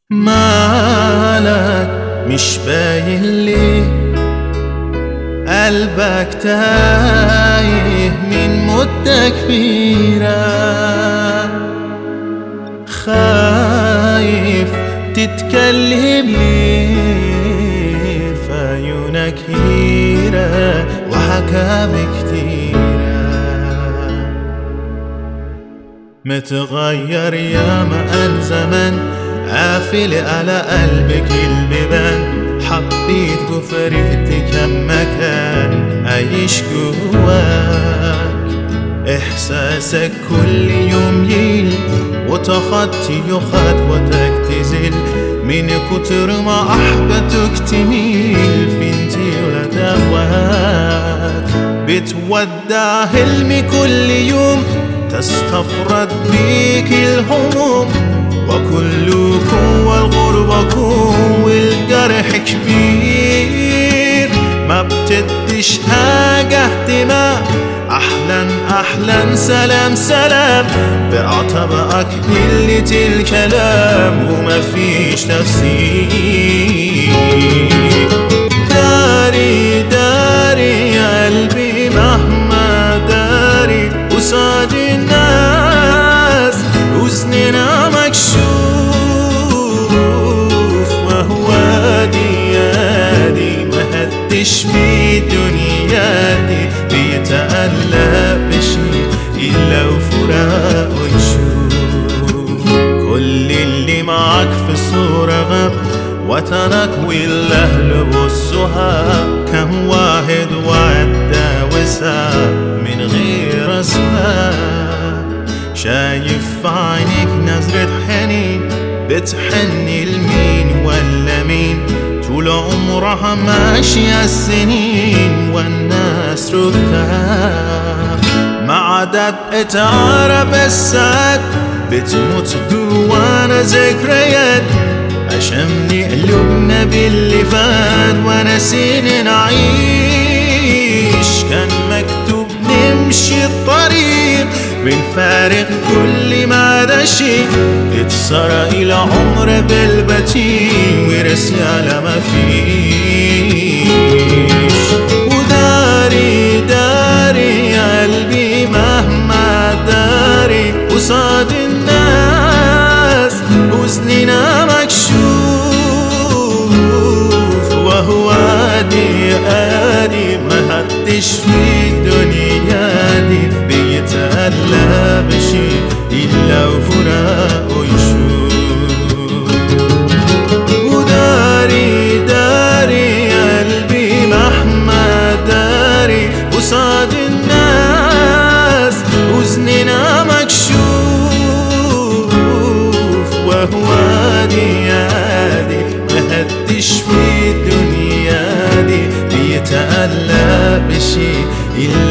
مالك مش باين لي قلبك تايه من مدة كبيرة خايف تتكلم لي فعيونك هيرة وحكام كتيرة متغير يا ما زمن قافل على قلبك البيبان حبيت وفرقت كم مكان عايش جواك إحساسك كل يوم يل وتخطي خطوتك تزل من كتر ما أحبتك تميل فينتي ولدواك بتودع حلمي كل يوم تستفرد بيك الهموم وكلكم والغربكم والجرح كبير ما بتديش حاجة اهتمام أحلا أحلا سلام سلام بعطبقك قلة الكلام وما فيش تفسير داري داري يا قلبي مهما داري قصاد الناس حزننا مكشوف وهو ديادي ما هدش في دنيا دي بيتألق بشي إلا وفراق ويشوف كل اللي معك في الصورة غاب وطنك والأهل والصحاب كم واحد وعدى وساب من غير أسباب شايف في عينيك نظرة حنين بتحني لمين ولا مين طول عمرها ماشية السنين والناس ركاب مع دقة عرب الساعات بتموت جوانا ذكريات عشان قلوبنا باللي فات ونسينا نعيش كان مكتوب نمشي الطريق بنفارق كل ما ده شيء اتسرق العمر بالبتين ورسالة ما فيش وداري داري يا قلبي مهما داري قصاد الناس حزننا مكشوف وهو دي آدي ما حدش في الدنيا دي بيتألى بشي إلا وفراق ويشوف وداري داري يا قلبي مهما داري قصاد الناس حزننا مكشوف وهو ديادي مهدش في الدنيا دي بيتألى بشي إلا